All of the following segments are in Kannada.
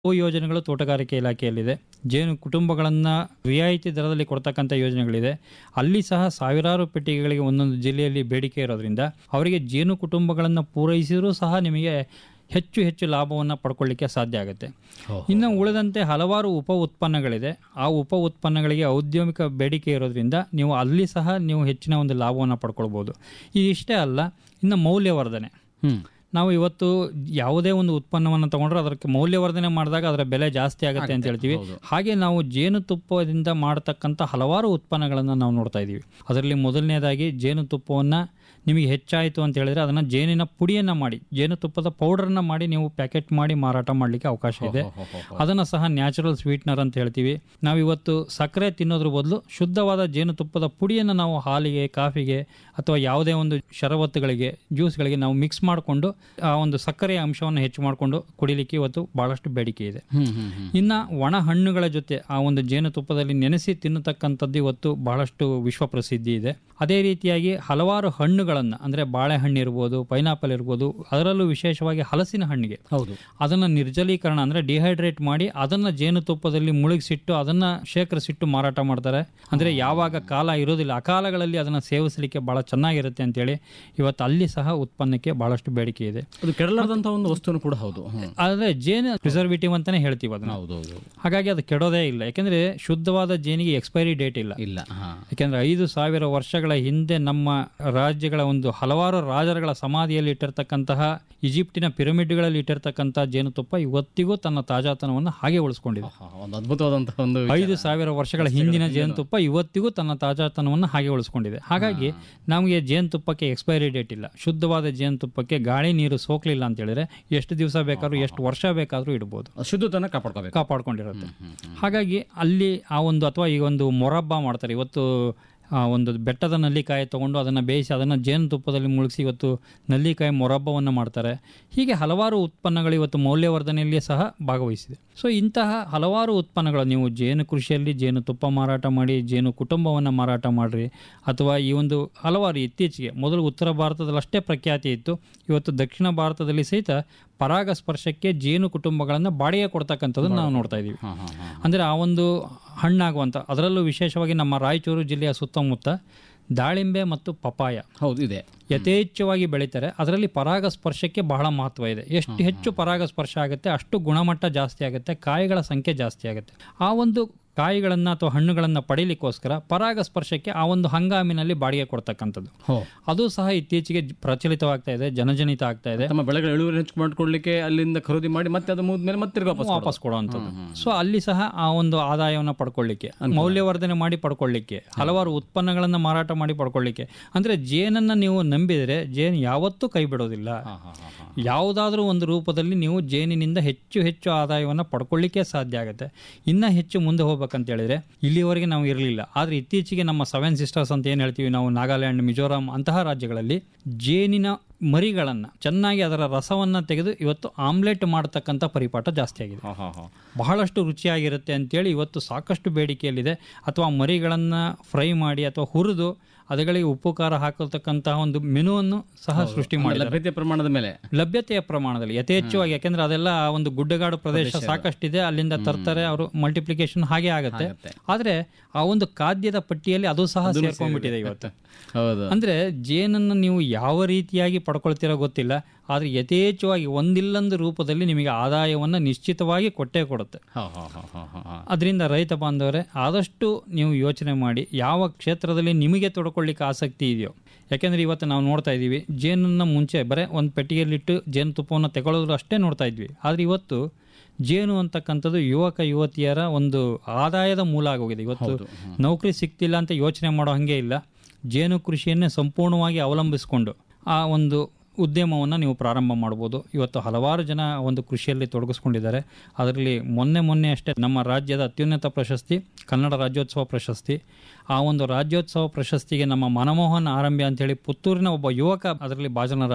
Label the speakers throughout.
Speaker 1: ಯೋಜನೆಗಳು ತೋಟಗಾರಿಕೆ ಇಲಾಖೆಯಲ್ಲಿದೆ ಜೇನು ಕುಟುಂಬಗಳನ್ನು ರಿಯಾಯಿತಿ ದರದಲ್ಲಿ ಕೊಡ್ತಕ್ಕಂಥ ಯೋಜನೆಗಳಿದೆ ಅಲ್ಲಿ ಸಹ ಸಾವಿರಾರು ಪೆಟ್ಟಿಗೆಗಳಿಗೆ ಒಂದೊಂದು ಜಿಲ್ಲೆಯಲ್ಲಿ ಬೇಡಿಕೆ ಇರೋದ್ರಿಂದ ಅವರಿಗೆ ಜೇನು ಕುಟುಂಬಗಳನ್ನು ಪೂರೈಸಿದರೂ ಸಹ ನಿಮಗೆ ಹೆಚ್ಚು ಹೆಚ್ಚು ಲಾಭವನ್ನು ಪಡ್ಕೊಳ್ಳಿಕ್ಕೆ ಸಾಧ್ಯ ಆಗುತ್ತೆ ಇನ್ನು ಉಳಿದಂತೆ ಹಲವಾರು ಉಪ ಉತ್ಪನ್ನಗಳಿದೆ ಆ ಉಪ ಉತ್ಪನ್ನಗಳಿಗೆ ಔದ್ಯಮಿಕ ಬೇಡಿಕೆ ಇರೋದ್ರಿಂದ ನೀವು ಅಲ್ಲಿ ಸಹ ನೀವು ಹೆಚ್ಚಿನ ಒಂದು ಲಾಭವನ್ನು ಪಡ್ಕೊಳ್ಬೋದು ಇದಿಷ್ಟೇ ಅಲ್ಲ ಇನ್ನು ಮೌಲ್ಯವರ್ಧನೆ
Speaker 2: ಹ್ಮ್
Speaker 1: ನಾವು ಇವತ್ತು ಯಾವುದೇ ಒಂದು ಉತ್ಪನ್ನವನ್ನು ತಗೊಂಡ್ರೆ ಅದಕ್ಕೆ ಮೌಲ್ಯವರ್ಧನೆ ಮಾಡಿದಾಗ ಅದರ ಬೆಲೆ ಜಾಸ್ತಿ ಆಗುತ್ತೆ ಅಂತ ಹೇಳ್ತೀವಿ ಹಾಗೆ ನಾವು ಜೇನುತುಪ್ಪದಿಂದ ಮಾಡತಕ್ಕಂಥ ಹಲವಾರು ಉತ್ಪನ್ನಗಳನ್ನು ನಾವು ನೋಡ್ತಾ ಇದ್ದೀವಿ ಅದರಲ್ಲಿ ಮೊದಲನೇದಾಗಿ ಜೇನುತುಪ್ಪವನ್ನು ನಿಮಗೆ ಹೆಚ್ಚಾಯಿತು ಅಂತ ಹೇಳಿದ್ರೆ ಅದನ್ನು ಜೇನಿನ ಪುಡಿಯನ್ನು ಮಾಡಿ ಜೇನುತುಪ್ಪದ ಪೌಡರ್ನ ಮಾಡಿ ನೀವು ಪ್ಯಾಕೆಟ್ ಮಾಡಿ ಮಾರಾಟ ಮಾಡಲಿಕ್ಕೆ ಅವಕಾಶ ಇದೆ ಅದನ್ನು ಸಹ ನ್ಯಾಚುರಲ್ ಸ್ವೀಟ್ನರ್ ಅಂತ ಹೇಳ್ತೀವಿ ನಾವು ಇವತ್ತು ಸಕ್ಕರೆ ತಿನ್ನೋದ್ರ ಬದಲು ಶುದ್ಧವಾದ ಜೇನುತುಪ್ಪದ ಪುಡಿಯನ್ನು ನಾವು ಹಾಲಿಗೆ ಕಾಫಿಗೆ ಅಥವಾ ಯಾವುದೇ ಒಂದು ಶರಬತ್ತುಗಳಿಗೆ ಜ್ಯೂಸ್ಗಳಿಗೆ ನಾವು ಮಿಕ್ಸ್ ಮಾಡಿಕೊಂಡು ಆ ಒಂದು ಸಕ್ಕರೆಯ ಅಂಶವನ್ನು ಹೆಚ್ಚು ಮಾಡಿಕೊಂಡು ಕುಡಿಲಿಕ್ಕೆ ಇವತ್ತು ಬಹಳಷ್ಟು ಬೇಡಿಕೆ ಇದೆ
Speaker 2: ಹ್ಮ್ ಹ್ಮ್ ಹ್ಮ್
Speaker 1: ಇನ್ನು ಒಣ ಹಣ್ಣುಗಳ ಜೊತೆ ಆ ಒಂದು ಜೇನುತುಪ್ಪದಲ್ಲಿ ನೆನೆಸಿ ತಿನ್ನತಕ್ಕಂಥದ್ದು ಇವತ್ತು ಬಹಳಷ್ಟು ವಿಶ್ವ ಪ್ರಸಿದ್ಧಿ ಇದೆ ಅದೇ ರೀತಿಯಾಗಿ ಹಲವಾರು ಹಣ್ಣುಗಳನ್ನು ಅಂದರೆ ಬಾಳೆಹಣ್ಣು ಇರ್ಬೋದು ಪೈನಾಪಲ್ ಇರ್ಬೋದು ಅದರಲ್ಲೂ ವಿಶೇಷವಾಗಿ ಹಲಸಿನ ಹಣ್ಣಿಗೆ
Speaker 2: ಹೌದು
Speaker 1: ಅದನ್ನು ನಿರ್ಜಲೀಕರಣ ಅಂದರೆ ಡಿಹೈಡ್ರೇಟ್ ಮಾಡಿ ಅದನ್ನು ಜೇನುತುಪ್ಪದಲ್ಲಿ ಮುಳುಗಿಸಿಟ್ಟು ಅದನ್ನು ಶೇಖರಿಸಿಟ್ಟು ಮಾರಾಟ ಮಾಡ್ತಾರೆ ಅಂದರೆ ಯಾವಾಗ ಕಾಲ ಇರೋದಿಲ್ಲ ಆ ಕಾಲಗಳಲ್ಲಿ ಅದನ್ನು ಸೇವಿಸಲಿಕ್ಕೆ ಭಾಳ ಚೆನ್ನಾಗಿರುತ್ತೆ ಅಂತೇಳಿ ಇವತ್ತು ಅಲ್ಲಿ ಸಹ ಉತ್ಪನ್ನಕ್ಕೆ ಬಹಳಷ್ಟು ಬೇಡಿಕೆ ಇದೆ
Speaker 2: ಅದು ಕೆಡಲಾರ್ದಂತ ಒಂದು ವಸ್ತುನು ಕೂಡ ಹೌದು ಹ್ಮ್.
Speaker 1: ಆದರೆ ಜೇನು ಪ್ರಿಸರ್ವೇಟಿವ್ ಅಂತಾನೆ ಹೇಳ್ತೀವಿ ಅದನ್ನು
Speaker 2: ಹೌದು ಹೌದು
Speaker 1: ಹಾಗಾಗಿ ಅದು ಕೆಡೋದೇ ಇಲ್ಲ ಯಾಕೆಂದ್ರೆ ಶುದ್ಧವಾದ ಜೇನಿಗೆ ಎಕ್ಸ್ಪೈರಿ ಡೇಟ್ ಇಲ್ಲ
Speaker 2: ಇಲ್ಲ ಹಾ
Speaker 1: ಯಾಕೆಂದ್ರೆ ಐದು ಸಾವಿರ ವರ್ಷಗಳ ಹಿಂದೆ ನಮ್ಮ ರಾಜ್ಯಗಳ ಒಂದು ಹಲವಾರು ರಾಜರುಗಳ ಸಮಾಧಿಯಲ್ಲಿ ಇಟ್ಟಿರ್ತಕ್ಕಂತಹ ಈಜಿಪ್ಟಿನ ಪಿರಮಿಡ್ಗಳಲ್ಲಿ ಇಟ್ಟಿರ್ತಕ್ಕಂಥ ಜೇನುತುಪ್ಪ ಇವತ್ತಿಗೂ ತನ್ನ ತಾಜಾತನವನ್ನು ಹಾಗೆ ಉಳಿಸ್ಕೊಂಡಿದೆ
Speaker 2: ಹಾ, ಒಂದು ಅದ್ಭುತವಾದಂತಹ ಒಂದು
Speaker 1: ಐದು ಸಾವಿರ ವರ್ಷಗಳ ಹಿಂದಿನ ಜೇನುತುಪ್ಪ ಇವತ್ತಿಗೂ ತನ್ನ ತಾಜಾತನವನ್ನು ಹಾಗೆ ಉಳಿಸ್ಕೊಂಡಿದೆ ಹಾಗಾಗಿ ನಮಗೆ ಜೇನುತುಪ್ಪಕ್ಕೆ ಎಕ್ಸ್ಪೈರಿ ಡೇಟ್ ಇಲ್ಲ ಶುದ್ಧವಾದ ಜೇನುತುಪ್ಪಕ್ಕೆ ಗಾಳಿ ನೀರು ಸೋಕ್ಲಿಲ್ಲ ಅಂತ ಹೇಳಿದ್ರೆ ಎಷ್ಟು ದಿವಸ ಬೇಕಾದ್ರೂ ಎಷ್ಟು ವರ್ಷ ಬೇಕಾದ್ರೂ ಇಡ್ಬೋದು
Speaker 2: ಶುದ್ಧತನ ಕಾಪಾಡ್ಕೋಬೇಕು
Speaker 1: ಕಾಪಾಡ್ಕೊಂಡಿರುತ್ತೆ ಹಾಗಾಗಿ ಅಲ್ಲಿ ಆ ಒಂದು ಅಥವಾ ಈ ಒಂದು ಮೊರಬ್ಬ ಮಾಡ್ತಾರೆ ಇವತ್ತು ಆ ಒಂದು ಬೆಟ್ಟದ ನಲ್ಲಿಕಾಯಿ ತೊಗೊಂಡು ಅದನ್ನು ಬೇಯಿಸಿ ಅದನ್ನು ಜೇನುತುಪ್ಪದಲ್ಲಿ ಮುಳುಗಿಸಿ ಇವತ್ತು ನಲ್ಲಿಕಾಯಿ ಮೊರಬ್ಬವನ್ನು ಮಾಡ್ತಾರೆ ಹೀಗೆ ಹಲವಾರು ಉತ್ಪನ್ನಗಳು ಇವತ್ತು ಮೌಲ್ಯವರ್ಧನೆಯಲ್ಲಿ ಸಹ ಭಾಗವಹಿಸಿದೆ ಸೊ ಇಂತಹ ಹಲವಾರು ಉತ್ಪನ್ನಗಳು ನೀವು ಜೇನು ಕೃಷಿಯಲ್ಲಿ ಜೇನುತುಪ್ಪ ಮಾರಾಟ ಮಾಡಿ ಜೇನು ಕುಟುಂಬವನ್ನು ಮಾರಾಟ ಮಾಡಿರಿ ಅಥವಾ ಈ ಒಂದು ಹಲವಾರು ಇತ್ತೀಚೆಗೆ ಮೊದಲು ಉತ್ತರ ಭಾರತದಲ್ಲಿ ಅಷ್ಟೇ ಪ್ರಖ್ಯಾತಿ ಇತ್ತು ಇವತ್ತು ದಕ್ಷಿಣ ಭಾರತದಲ್ಲಿ ಸಹಿತ ಪರಾಗಸ್ಪರ್ಶಕ್ಕೆ ಜೇನು ಕುಟುಂಬಗಳನ್ನು ಬಾಡಿಗೆ ಕೊಡ್ತಕ್ಕಂಥದ್ದನ್ನು ನಾವು ನೋಡ್ತಾ ಇದ್ದೀವಿ
Speaker 2: ಹಾ ಹಾ ಹಾ
Speaker 1: ಅಂದರೆ ಆ ಒಂದು ಹಣ್ಣಾಗುವಂಥ ಅದರಲ್ಲೂ ವಿಶೇಷವಾಗಿ ನಮ್ಮ ರಾಯಚೂರು ಜಿಲ್ಲೆಯ ಸುತ್ತಮುತ್ತ ದಾಳಿಂಬೆ ಮತ್ತು ಪಪಾಯ
Speaker 2: ಹೌದು ಇದೆ
Speaker 1: ಯಥೇಚ್ಛವಾಗಿ ಬೆಳೀತಾರೆ ಅದರಲ್ಲಿ ಪರಾಗಸ್ಪರ್ಶಕ್ಕೆ ಬಹಳ ಮಹತ್ವ ಇದೆ ಎಷ್ಟು ಹೆಚ್ಚು ಪರಾಗಸ್ಪರ್ಶ ಆಗುತ್ತೆ ಅಷ್ಟು ಗುಣಮಟ್ಟ ಜಾಸ್ತಿ ಆಗುತ್ತೆ ಕಾಯಿಗಳ ಸಂಖ್ಯೆ ಜಾಸ್ತಿ ಆಗುತ್ತೆ ಆ ಒಂದು ಕಾಯಿಗಳನ್ನು ಅಥವಾ ಹಣ್ಣುಗಳನ್ನು ಪಡೀಲಿಕ್ಕೋಸ್ಕರ ಪರಾಗಸ್ಪರ್ಶಕ್ಕೆ ಆ ಒಂದು ಹಂಗಾಮಿನಲ್ಲಿ ಬಾಡಿಗೆ ಕೊಡ್ತಕ್ಕಂಥದ್ದು
Speaker 2: ಹೋ
Speaker 1: ಅದು ಸಹ ಇತ್ತೀಚೆಗೆ ಜ- ಪ್ರಚಲಿತವಾಗ್ತಾ ಇದೆ ಜನಜನಿತ ಆಗ್ತಾ ಇದೆ
Speaker 2: ತಮ್ಮ ಬೆಳೆಗಳ ಇಳುವರಿ ಹೆಚ್ಚು ಮಾಡ್ಕೊಳ್ಳಿಕ್ಕೆ ಅಲ್ಲಿಂದ ಖರೀದಿ ಮಾಡಿ ಮತ್ತೆ ಅದು ಮುಗಿದ್ಮೇಲೆ ಮತ್ತೆ ತಿರ್ಗಿ ವಾಪಸ್
Speaker 1: ವಾಪಸ್ ಕೊಡುವಂಥದ್ದು ಸೊ ಅಲ್ಲಿ ಸಹ ಆ ಒಂದು ಆದಾಯವನ್ನು ಪಡ್ಕೊಳ್ಳಿಕ್ಕೆ ಮೌಲ್ಯವರ್ಧನೆ ಮಾಡಿ ಪಡ್ಕೊಳ್ಳಿಕ್ಕೆ ಹಲವಾರು ಉತ್ಪನ್ನಗಳನ್ನು ಮಾರಾಟ ಮಾಡಿ ಪಡ್ಕೊಳ್ಳಿಕ್ಕೆ ಅಂದರೆ ಜೇನನ್ನು ನೀವು ನಂಬಿದರೆ ಜೇನು ಯಾವತ್ತೂ ಕೈ ಬಿಡೋದಿಲ್ಲ
Speaker 2: ಹಾ ಹಾ ಹಾ ಹಾ
Speaker 1: ಯಾವುದಾದ್ರೂ ಒಂದು ರೂಪದಲ್ಲಿ ನೀವು ಜೇನಿನಿಂದ ಹೆಚ್ಚು ಹೆಚ್ಚು ಆದಾಯವನ್ನು ಪಡ್ಕೊಳ್ಳಿಕ್ಕೆ ಸಾಧ್ಯ ಆಗುತ್ತೆ ಇನ್ನು ಹೆಚ್ಚು ಮುಂದೆ ಹೋಗ್ಬೇಕಂತ ಹೇಳಿದ್ರೆ ಇಲ್ಲಿವರೆಗೆ ನಾವು ಇರಲಿಲ್ಲ ಆದರೆ ಇತ್ತೀಚೆಗೆ ನಮ್ಮ ಸೆವೆನ್ ಸಿಸ್ಟರ್ಸ್ ಅಂತ ಏನು ಹೇಳ್ತೀವಿ ನಾವು ನಾಗಾಲ್ಯಾಂಡ್ ಮಿಜೋರಾಂ ಅಂತಹ ರಾಜ್ಯಗಳಲ್ಲಿ ಜೇನಿನ ಮರಿಗಳನ್ನು ಚೆನ್ನಾಗಿ ಅದರ ರಸವನ್ನು ತೆಗೆದು ಇವತ್ತು ಆಮ್ಲೆಟ್ ಮಾಡತಕ್ಕಂಥ ಪರಿಪಾಠ ಜಾಸ್ತಿ ಆಗಿದೆ
Speaker 2: ಹಾ ಹಾ ಹಾ
Speaker 1: ಬಹಳಷ್ಟು ರುಚಿಯಾಗಿರುತ್ತೆ ಅಂತೇಳಿ ಇವತ್ತು ಸಾಕಷ್ಟು ಬೇಡಿಕೆಯಲ್ಲಿದೆ ಅಥವಾ ಮರಿಗಳನ್ನು ಫ್ರೈ ಮಾಡಿ ಅಥವಾ ಹುರಿದು ಅದಗಳಿಗೆ ಉಪ್ಪು ಖಾರ ಹಾಕತಕ್ಕಂತಹ ಒಂದು ಮೆನುವನ್ನು ಸಹ ಸೃಷ್ಟಿ ಮಾಡಿದ್ದಾರೆ
Speaker 2: ಲಭ್ಯತೆ ಪ್ರಮಾಣದ ಮೇಲೆ
Speaker 1: ಲಭ್ಯತೆಯ ಪ್ರಮಾಣದಲ್ಲಿ ಯಥೇಚ್ಛವಾಗಿ ಯಾಕೆಂದ್ರೆ ಅದೆಲ್ಲ ಆ ಒಂದು ಗುಡ್ಡಗಾಡು ಪ್ರದೇಶ ಸಾಕಷ್ಟಿದೆ ಅಲ್ಲಿಂದ ತರ್ತಾರೆ ಅವರು ಮಲ್ಟಿಪ್ಲಿಕೇಶನ್ ಹಾಗೆ ಆಗುತ್ತೆ ಆದ್ರೆ ಆ ಒಂದು ಖಾದ್ಯದ ಪಟ್ಟಿಯಲ್ಲಿ ಅದು ಸಹ ಸೇರ್ಕೊಂಡ್ಬಿಟ್ಟಿದೆ ಇವತ್ತು
Speaker 2: ಹೌದು
Speaker 1: ಅಂದ್ರೆ ಜೇನನ್ನು ನೀವು ಯಾವ ರೀತಿಯಾಗಿ ಪಡ್ಕೊಳ್ತೀರೋ ಗೊತ್ತಿಲ್ಲ ಆದ್ರೆ ಯಥೇಚ್ಛವಾಗಿ ಒಂದಿಲ್ಲೊಂದು ರೂಪದಲ್ಲಿ ನಿಮಗೆ ಆದಾಯವನ್ನು ನಿಶ್ಚಿತವಾಗಿ ಕೊಟ್ಟೇ ಕೊಡುತ್ತೆ
Speaker 2: ಹಾ ಹಾ ಹಾ ಹಾ ಹಾ ಹಾ
Speaker 1: ಅದರಿಂದ ರೈತ ಬಾಂಧವರೇ ಆದಷ್ಟು ನೀವು ಯೋಚನೆ ಮಾಡಿ ಯಾವ ಕ್ಷೇತ್ರದಲ್ಲಿ ನಿಮಗೆ ತೊಡ್ಕೊಳ್ಳಿಕ್ಕೆ ಆಸಕ್ತಿ ಇದೆಯೋ ಯಾಕೆಂದರೆ ಇವತ್ತು ನಾವು ನೋಡ್ತಾ ಇದ್ದೀವಿ ಜೇನನ್ನು ಮುಂಚೆ ಬರೀ ಒಂದು ಪೆಟ್ಟಿಗೆಯಲ್ಲಿಟ್ಟು ಜೇನುತುಪ್ಪವನ್ನು ತಗೊಳ್ಳೋದು ಅಷ್ಟೇ ನೋಡ್ತಾ ಇದ್ವಿ ಆದರೆ ಇವತ್ತು ಜೇನು ಅಂತಕ್ಕಂಥದ್ದು ಯುವಕ ಯುವತಿಯರ ಒಂದು ಆದಾಯದ ಮೂಲ ಆಗೋಗಿದೆ ಇವತ್ತು ನೌಕರಿ ಸಿಗ್ತಿಲ್ಲ ಅಂತ ಯೋಚನೆ ಮಾಡೋ ಹಾಗೆ ಇಲ್ಲ ಜೇನು ಕೃಷಿಯನ್ನೇ ಸಂಪೂರ್ಣವಾಗಿ ಅವಲಂಬಿಸಿಕೊಂಡು ಆ ಒಂದು ಉದ್ಯಮವನ್ನು ನೀವು ಪ್ರಾರಂಭ ಮಾಡ್ಬೋದು ಇವತ್ತು ಹಲವಾರು ಜನ ಒಂದು ಕೃಷಿಯಲ್ಲಿ ತೊಡಗಿಸ್ಕೊಂಡಿದ್ದಾರೆ ಅದರಲ್ಲಿ ಮೊನ್ನೆ ಮೊನ್ನೆ ಅಷ್ಟೇ ನಮ್ಮ ರಾಜ್ಯದ ಅತ್ಯುನ್ನತ ಪ್ರಶಸ್ತಿ ಕನ್ನಡ ರಾಜ್ಯೋತ್ಸವ ಪ್ರಶಸ್ತಿ ಆ ಒಂದು ರಾಜ್ಯೋತ್ಸವ ಪ್ರಶಸ್ತಿಗೆ ನಮ್ಮ ಮನಮೋಹನ್ ಆರಂಭ್ಯ ಅಂತೇಳಿ ಪುತ್ತೂರಿನ ಒಬ್ಬ ಯುವಕ ಅದರಲ್ಲಿ ಭಾಜನರಾದರು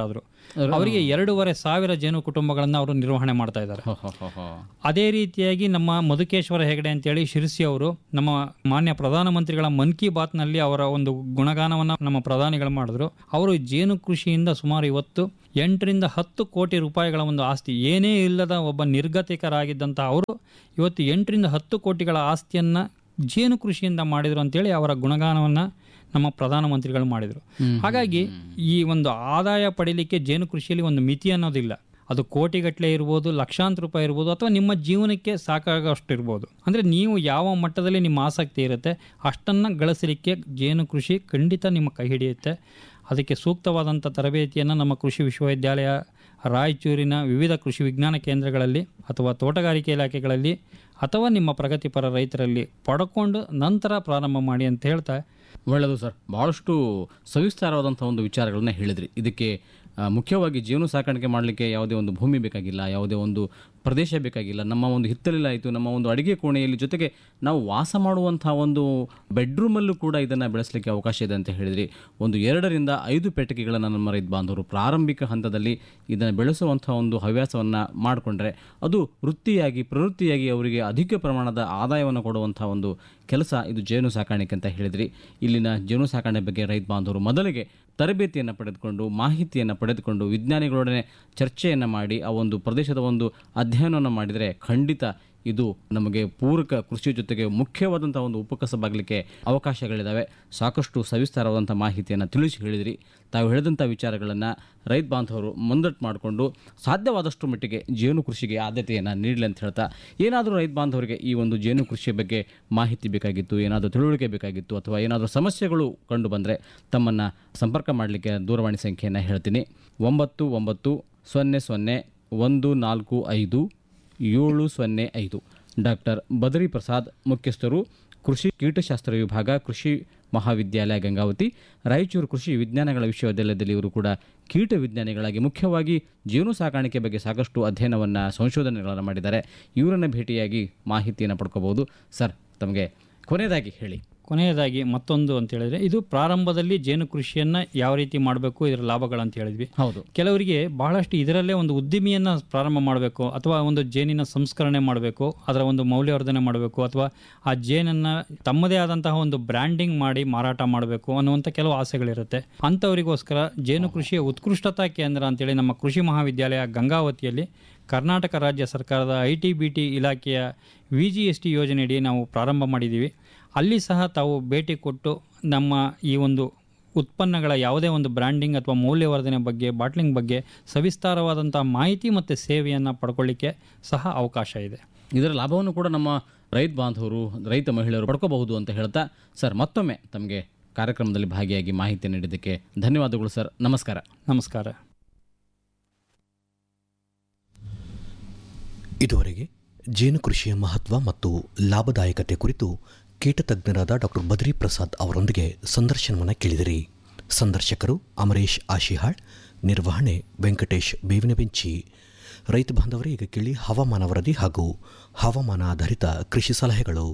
Speaker 1: ಅವರಿಗೆ ಎರಡೂವರೆ ಸಾವಿರ ಜೇನು ಕುಟುಂಬಗಳನ್ನು ಅವರು ನಿರ್ವಹಣೆ ಮಾಡ್ತಾ ಇದ್ದಾರೆ
Speaker 2: ಹೋ, ಹೋ, ಹೋ, ಹೋ.
Speaker 1: ಅದೇ ರೀತಿಯಾಗಿ ನಮ್ಮ ಮಧುಕೇಶ್ವರ ಹೆಗಡೆ ಅಂತೇಳಿ ಶಿರಸಿ ಅವರು ನಮ್ಮ ಮಾನ್ಯ ಪ್ರಧಾನಮಂತ್ರಿಗಳ ಮನ್ ಕಿ ಬಾತ್ನಲ್ಲಿ ಅವರ ಒಂದು ಗುಣಗಾನವನ್ನು ನಮ್ಮ ಪ್ರಧಾನಿಗಳು ಮಾಡಿದ್ರು ಅವರು ಜೇನು ಕೃಷಿಯಿಂದ ಸುಮಾರು ಇವತ್ತು ಎಂಟರಿಂದ ಹತ್ತು ಕೋಟಿ ರೂಪಾಯಿಗಳ ಒಂದು ಆಸ್ತಿ ಏನೇ ಇಲ್ಲದ ಒಬ್ಬ ನಿರ್ಗತಿಕರಾಗಿದ್ದಂಥ ಅವರು ಇವತ್ತು ಎಂಟರಿಂದ ಹತ್ತು ಕೋಟಿಗಳ ಆಸ್ತಿಯನ್ನು ಜೇನು ಕೃಷಿಯಿಂದ ಮಾಡಿದರು ಅಂತೇಳಿ ಅವರ ಗುಣಗಾನವನ್ನು ನಮ್ಮ ಪ್ರಧಾನಮಂತ್ರಿಗಳು ಮಾಡಿದರು ಹಾಗಾಗಿ ಈ ಒಂದು ಆದಾಯ ಪಡೀಲಿಕ್ಕೆ ಜೇನು ಕೃಷಿಯಲ್ಲಿ ಒಂದು ಮಿತಿ ಅನ್ನೋದಿಲ್ಲ ಅದು ಕೋಟಿಗಟ್ಟಲೆ ಇರ್ಬೋದು ಲಕ್ಷಾಂತರ ರೂಪಾಯಿ ಇರ್ಬೋದು ಅಥವಾ ನಿಮ್ಮ ಜೀವನಕ್ಕೆ ಸಾಕಾಗೋಷ್ಟು ಇರ್ಬೋದು ಅಂದರೆ ನೀವು ಯಾವ ಮಟ್ಟದಲ್ಲಿ ನಿಮ್ಮ ಆಸಕ್ತಿ ಇರುತ್ತೆ ಅಷ್ಟನ್ನು ಗಳಿಸಲಿಕ್ಕೆ ಜೇನು ಕೃಷಿ ಖಂಡಿತ ನಿಮ್ಮ ಕೈ ಹಿಡಿಯುತ್ತೆ ಅದಕ್ಕೆ ಸೂಕ್ತವಾದಂಥ ತರಬೇತಿಯನ್ನು ನಮ್ಮ ಕೃಷಿ ವಿಶ್ವವಿದ್ಯಾಲಯ ರಾಯಚೂರಿನ ವಿವಿಧ ಕೃಷಿ ವಿಜ್ಞಾನ ಕೇಂದ್ರಗಳಲ್ಲಿ ಅಥವಾ ತೋಟಗಾರಿಕೆ ಇಲಾಖೆಗಳಲ್ಲಿ ಅಥವಾ ನಿಮ್ಮ ಪ್ರಗತಿಪರ ರೈತರಲ್ಲಿ ಪಡ್ಕೊಂಡು ನಂತರ ಪ್ರಾರಂಭ ಮಾಡಿ ಅಂತ ಹೇಳ್ತಾ
Speaker 2: ಒಳ್ಳೆಯದು ಸರ್ ಭಾಳಷ್ಟು ಸವಿಸ್ತಾರವಾದಂಥ ಒಂದು ವಿಚಾರಗಳನ್ನ ಹೇಳಿದ್ರಿ ಇದಕ್ಕೆ ಆ, ಮುಖ್ಯವಾಗಿ ಜೀವನ ಸಾಕಾಣಿಕೆ ಮಾಡಲಿಕ್ಕೆ ಯಾವುದೇ ಒಂದು ಭೂಮಿ ಬೇಕಾಗಿಲ್ಲ ಯಾವುದೇ ಒಂದು ಪ್ರದೇಶ ಬೇಕಾಗಿಲ್ಲ ನಮ್ಮ ಒಂದು ಹಿತ್ತಲಿಲಾಯಿತು ನಮ್ಮ ಒಂದು ಅಡಿಗೆ ಕೋಣೆಯಲ್ಲಿ ಜೊತೆಗೆ ನಾವು ವಾಸ ಮಾಡುವಂಥ ಒಂದು ಬೆಡ್ರೂಮಲ್ಲೂ ಕೂಡ ಇದನ್ನು ಬೆಳೆಸಲಿಕ್ಕೆ ಅವಕಾಶ ಇದೆ ಅಂತ ಹೇಳಿದ್ರಿ ಒಂದು ಎರಡರಿಂದ ಐದು ಪೆಟ್ಟಿಗೆಗಳನ್ನು ನಮ್ಮ ರೈತ ಬಾಂಧವರು ಪ್ರಾರಂಭಿಕ ಹಂತದಲ್ಲಿ ಇದನ್ನು ಬೆಳೆಸುವಂಥ ಒಂದು ಹವ್ಯಾಸವನ್ನು ಮಾಡಿಕೊಂಡ್ರೆ ಅದು ವೃತ್ತಿಯಾಗಿ ಪ್ರವೃತ್ತಿಯಾಗಿ ಅವರಿಗೆ ಅಧಿಕ ಪ್ರಮಾಣದ ಆದಾಯವನ್ನು ಕೊಡುವಂಥ ಒಂದು ಕೆಲಸ ಇದು ಜೇನು ಸಾಕಾಣಿಕೆ ಅಂತ ಹೇಳಿದ್ರಿ ಇಲ್ಲಿನ ಜೇನು ಸಾಕಾಣೆ ಬಗ್ಗೆ ರೈತ ಬಾಂಧವರು ಮೊದಲಿಗೆ ತರಬೇತಿಯನ್ನು ಪಡೆದುಕೊಂಡು ಮಾಹಿತಿಯನ್ನು ಪಡೆದುಕೊಂಡು ವಿಜ್ಞಾನಿಗಳೊಡನೆ ಚರ್ಚೆಯನ್ನು ಮಾಡಿ ಆ ಒಂದು ಪ್ರದೇಶದ ಒಂದು ಅಧ್ಯಯನವನ್ನು ಮಾಡಿದರೆ ಖಂಡಿತ ಇದು ನಮಗೆ ಪೂರಕ ಕೃಷಿ ಜೊತೆಗೆ ಮುಖ್ಯವಾದಂಥ ಒಂದು ಉಪಕಸಬಾಗಲಿಕ್ಕೆ ಅವಕಾಶಗಳಿದ್ದಾವೆ ಸಾಕಷ್ಟು ಸವಿಸ್ತಾರವಾದಂಥ ಮಾಹಿತಿಯನ್ನು ತಿಳಿಸಿ ಹೇಳಿದಿರಿ ತಾವು ಹೇಳಿದಂಥ ವಿಚಾರಗಳನ್ನು ರೈತ ಬಾಂಧವರು ಮುಂದಟ್ಟು ಮಾಡಿಕೊಂಡು ಸಾಧ್ಯವಾದಷ್ಟು ಮಟ್ಟಿಗೆ ಜೇನು ಕೃಷಿಗೆ ಆದ್ಯತೆಯನ್ನು ನೀಡಲಿ ಅಂತ ಹೇಳ್ತಾ ಏನಾದರೂ ರೈತ ಬಾಂಧವರಿಗೆ ಈ ಒಂದು ಜೇನು ಕೃಷಿಯ ಬಗ್ಗೆ ಮಾಹಿತಿ ಬೇಕಾಗಿತ್ತು ಏನಾದರೂ ತಿಳುವಳಿಕೆ ಬೇಕಾಗಿತ್ತು ಅಥವಾ ಏನಾದರೂ ಸಮಸ್ಯೆಗಳು ಕಂಡು ಬಂದರೆ ತಮ್ಮನ್ನು ಸಂಪರ್ಕ ಮಾಡಲಿಕ್ಕೆ ದೂರವಾಣಿ ಸಂಖ್ಯೆಯನ್ನು ಹೇಳ್ತೀನಿ ಒಂಬತ್ತು ಒಂಬತ್ತು ಸೊನ್ನೆ ಸೊನ್ನೆ ಒಂದು ನಾಲ್ಕು ಐದು ಏಳು ಸೊನ್ನೆ ಐದು ಡಾಕ್ಟರ್ ಬದರಿ ಪ್ರಸಾದ್ ಮುಖ್ಯಸ್ಥರು ಕೃಷಿ ಕೀಟಶಾಸ್ತ್ರ ವಿಭಾಗ ಕೃಷಿ ಮಹಾವಿದ್ಯಾಲಯ ಗಂಗಾವತಿ ರಾಯಚೂರು ಕೃಷಿ ವಿಜ್ಞಾನಗಳ ವಿಶ್ವವಿದ್ಯಾಲಯದಲ್ಲಿ ಇವರು ಕೂಡ ಕೀಟ ವಿಜ್ಞಾನಿಗಳಾಗಿ ಮುಖ್ಯವಾಗಿ ಜೇನು ಸಾಕಾಣಿಕೆ ಬಗ್ಗೆ ಸಾಕಷ್ಟು ಅಧ್ಯಯನವನ್ನು ಸಂಶೋಧನೆಗಳನ್ನು ಮಾಡಿದ್ದಾರೆ ಇವರನ್ನು ಭೇಟಿಯಾಗಿ ಮಾಹಿತಿಯನ್ನು ಪಡ್ಕೋಬಹುದು ಸರ್ ತಮಗೆ ಕೊನೆಯದಾಗಿ ಹೇಳಿ
Speaker 1: ಕೊನೆಯದಾಗಿ ಮತ್ತೊಂದು ಅಂತ ಹೇಳಿದ್ರೆ ಇದು ಪ್ರಾರಂಭದಲ್ಲಿ ಜೇನು ಕೃಷಿಯನ್ನು ಯಾವ ರೀತಿ ಮಾಡಬೇಕು ಇದರ ಲಾಭಗಳಂತ ಹೇಳಿದ್ವಿ
Speaker 2: ಹೌದು
Speaker 1: ಕೆಲವರಿಗೆ ಬಹಳಷ್ಟು ಇದರಲ್ಲೇ ಒಂದು ಉದ್ದಿಮೆಯನ್ನು ಪ್ರಾರಂಭ ಮಾಡಬೇಕು ಅಥವಾ ಒಂದು ಜೇನಿನ ಸಂಸ್ಕರಣೆ ಮಾಡಬೇಕು ಅದರ ಒಂದು ಮೌಲ್ಯವರ್ಧನೆ ಮಾಡಬೇಕು ಅಥವಾ ಆ ಜೇನನ್ನು ತಮ್ಮದೇ ಆದಂತಹ ಒಂದು ಬ್ರ್ಯಾಂಡಿಂಗ್ ಮಾಡಿ ಮಾರಾಟ ಮಾಡಬೇಕು ಅನ್ನುವಂಥ ಕೆಲವು ಆಸೆಗಳಿರುತ್ತೆ ಅಂಥವರಿಗೋಸ್ಕರ ಜೇನು ಕೃಷಿಯ ಉತ್ಕೃಷ್ಟತಾ ಕೇಂದ್ರ ಅಂತೇಳಿ ನಮ್ಮ ಕೃಷಿ ಮಹಾವಿದ್ಯಾಲಯ ಗಂಗಾವತಿಯಲ್ಲಿ ಕರ್ನಾಟಕ ರಾಜ್ಯ ಸರ್ಕಾರದ ಐ ಟಿ ಬಿ ಟಿ ಇಲಾಖೆಯ ವಿ ಜಿ ಎಸ್ ಟಿ ಯೋಜನೆಯಡಿ ನಾವು ಪ್ರಾರಂಭ ಮಾಡಿದ್ದೀವಿ ಅಲ್ಲಿ ಸಹ ತಾವು ಭೇಟಿ ಕೊಟ್ಟು ನಮ್ಮ ಈ ಒಂದು ಉತ್ಪನ್ನಗಳ ಯಾವುದೇ ಒಂದು ಬ್ರ್ಯಾಂಡಿಂಗ್ ಅಥವಾ ಮೌಲ್ಯವರ್ಧನೆ ಬಗ್ಗೆ ಬಾಟ್ಲಿಂಗ್ ಬಗ್ಗೆ ಸವಿಸ್ತಾರವಾದಂಥ ಮಾಹಿತಿ ಮತ್ತು ಸೇವೆಯನ್ನು ಪಡ್ಕೊಳ್ಳಿಕ್ಕೆ ಸಹ ಅವಕಾಶ ಇದೆ
Speaker 2: ಇದರ ಲಾಭವನ್ನು ಕೂಡ ನಮ್ಮ ರೈತ ಬಾಂಧವರು ರೈತ ಮಹಿಳೆಯರು ಪಡ್ಕೋಬಹುದು ಅಂತ ಹೇಳ್ತಾ ಸರ್ ಮತ್ತೊಮ್ಮೆ ತಮಗೆ ಕಾರ್ಯಕ್ರಮದಲ್ಲಿ ಭಾಗಿಯಾಗಿ ಮಾಹಿತಿ ನೀಡಿದ್ದಕ್ಕೆ ಧನ್ಯವಾದಗಳು ಸರ್ ನಮಸ್ಕಾರ
Speaker 1: ನಮಸ್ಕಾರ
Speaker 3: ಇದುವರೆಗೆ ಜೇನು ಕೃಷಿಯ ಮಹತ್ವ ಮತ್ತು ಲಾಭದಾಯಕತೆ ಕುರಿತು ಕೀಟತಜ್ಞರಾದ ಡಾಕ್ಟರ್ ಬದ್ರಿ ಪ್ರಸಾದ್ ಅವರೊಂದಿಗೆ ಸಂದರ್ಶನವನ್ನು ಕೇಳಿದಿರಿ ಸಂದರ್ಶಕರು ಅಮರೇಶ್ ಆಶಿಹಾಳ್ ನಿರ್ವಹಣೆ ವೆಂಕಟೇಶ್ ಬೇವಿನ ಬೆಂಚಿ ರೈತ ಬಾಂಧವರೇ ಈಗ ಕೇಳಿ ಹವಾಮಾನ ವರದಿ ಹಾಗೂ ಹವಾಮಾನ ಆಧಾರಿತ ಕೃಷಿ ಸಲಹೆಗಳು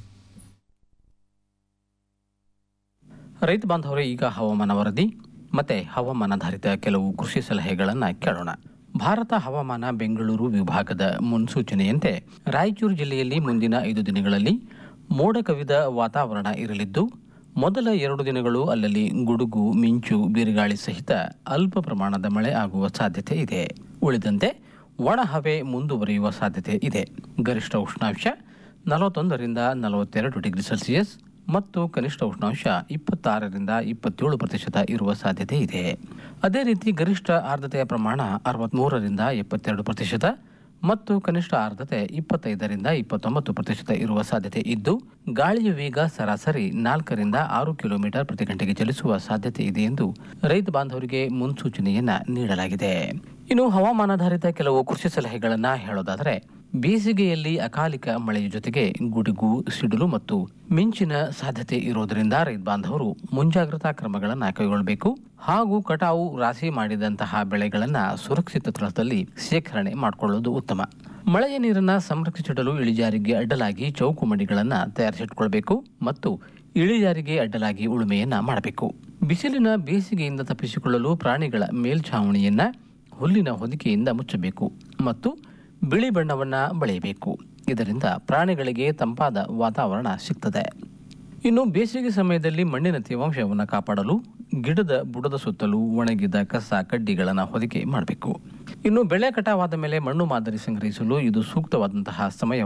Speaker 4: ರೈತ ಬಾಂಧವರೇ ಈಗ ಹವಾಮಾನ ವರದಿ ಮತ್ತೆ ಹವಾಮಾನಾಧಾರಿತ ಕೆಲವು ಕೃಷಿ ಸಲಹೆಗಳನ್ನು ಕೇಳೋಣ ಭಾರತ ಹವಾಮಾನ ಬೆಂಗಳೂರು ವಿಭಾಗದ ಮುನ್ಸೂಚನೆಯಂತೆ ರಾಯಚೂರು ಜಿಲ್ಲೆಯಲ್ಲಿ ಮುಂದಿನ ಐದು ದಿನಗಳಲ್ಲಿ ಮೋಡ ಕವಿದ ವಾತಾವರಣ ಇರಲಿದ್ದು ಮೊದಲ ಎರಡು ದಿನಗಳು ಅಲ್ಲಲ್ಲಿ ಗುಡುಗು ಮಿಂಚು ಬಿರುಗಾಳಿ ಸಹಿತ ಅಲ್ಪ ಪ್ರಮಾಣದ ಮಳೆ ಆಗುವ ಸಾಧ್ಯತೆ ಇದೆ ಉಳಿದಂತೆ ಒಣ ಹವೆ ಮುಂದುವರಿಯುವ ಸಾಧ್ಯತೆ ಇದೆ ಗರಿಷ್ಠ ಉಷ್ಣಾಂಶ ನಲವತ್ತೊಂದರಿಂದ ನಲವತ್ತೆರಡು ಡಿಗ್ರಿ ಸೆಲ್ಸಿಯಸ್ ಮತ್ತು ಕನಿಷ್ಠ ಉಷ್ಣಾಂಶ ಇಪ್ಪತ್ತಾರರಿಂದ ಇಪ್ಪತ್ತೇಳು ಪ್ರತಿಶತ ಇರುವ ಸಾಧ್ಯತೆ ಇದೆ ಅದೇ ರೀತಿ ಗರಿಷ್ಠ ಆರ್ದ್ರತೆಯ ಪ್ರಮಾಣ ಅರವತ್ಮೂರರಿಂದ ಎಪ್ಪತ್ತೆರಡು ಪ್ರತಿಶತ ಮತ್ತು ಕನಿಷ್ಠ ಆರ್ದ್ರತೆ ಇಪ್ಪತ್ತೈದರಿಂದ ಇಪ್ಪತ್ತೊಂಬತ್ತು ಪ್ರತಿಶತ ಇರುವ ಸಾಧ್ಯತೆ ಇದ್ದು ಗಾಳಿಯ ವೇಗ ಸರಾಸರಿ ನಾಲ್ಕರಿಂದ ಆರು ಕಿಲೋಮೀಟರ್ ಪ್ರತಿ ಗಂಟೆಗೆ ಚಲಿಸುವ ಸಾಧ್ಯತೆ ಇದೆ ಎಂದು ರೈತ ಬಾಂಧವರಿಗೆ ಮುನ್ಸೂಚನೆಯನ್ನ ನೀಡಲಾಗಿದೆ ಇನ್ನು ಹವಾಮಾನಾಧಾರಿತ ಕೆಲವು ಕೃಷಿ ಸಲಹೆಗಳನ್ನ ಹೇಳೋದಾದರೆ ಬೇಸಿಗೆಯಲ್ಲಿ ಅಕಾಲಿಕ ಮಳೆಯ ಜೊತೆಗೆ ಗುಡುಗು ಸಿಡಿಲು ಮತ್ತು ಮಿಂಚಿನ ಸಾಧ್ಯತೆ ಇರೋದರಿಂದ ರೈತ ಬಾಂಧವರು ಮುಂಜಾಗ್ರತಾ ಕ್ರಮಗಳನ್ನು ಕೈಗೊಳ್ಳಬೇಕು ಹಾಗೂ ಕಟಾವು ರಾಶಿ ಮಾಡಿದಂತಹ ಬೆಳೆಗಳನ್ನ ಸುರಕ್ಷಿತ ಸ್ಥಳದಲ್ಲಿ ಶೇಖರಣೆ ಮಾಡಿಕೊಳ್ಳುವುದು ಉತ್ತಮ ಮಳೆಯ ನೀರನ್ನ ಸಂರಕ್ಷಿಸಿಡಲು ಇಳಿಜಾರಿಗೆ ಅಡ್ಡಲಾಗಿ ಚೌಕು ಮಡಿಗಳನ್ನ ತಯಾರಿಸಿಟ್ಕೊಳ್ಬೇಕು ಮತ್ತು ಇಳಿಜಾರಿಗೆ ಅಡ್ಡಲಾಗಿ ಉಳುಮೆಯನ್ನ ಮಾಡಬೇಕು ಬಿಸಿಲಿನ ಬೇಸಿಗೆಯಿಂದ ತಪ್ಪಿಸಿಕೊಳ್ಳಲು ಪ್ರಾಣಿಗಳ ಮೇಲ್ಛಾವಣಿಯನ್ನ ಹುಲ್ಲಿನ ಹೊದಿಕೆಯಿಂದ ಮುಚ್ಚಬೇಕು ಮತ್ತು ಬಿಳಿ ಬಣ್ಣವನ್ನು ಬಳೆಯಬೇಕು ಇದರಿಂದ ಪ್ರಾಣಿಗಳಿಗೆ ತಂಪಾದ ವಾತಾವರಣ ಸಿಗ್ತದೆ ಇನ್ನು ಬೇಸಿಗೆ ಸಮಯದಲ್ಲಿ ಮಣ್ಣಿನ ತೇವಾಂಶವನ್ನು ಕಾಪಾಡಲು ಗಿಡದ ಬುಡದ ಸುತ್ತಲೂ ಒಣಗಿದ ಕಸ ಕಡ್ಡಿಗಳನ್ನು ಹೊದಿಕೆ ಮಾಡಬೇಕು ಇನ್ನು ಬೆಳೆ ಕಟಾವಾದ ಮೇಲೆ ಮಣ್ಣು ಮಾದರಿ ಸಂಗ್ರಹಿಸಲು ಇದು ಸೂಕ್ತವಾದಂತಹ ಸಮಯ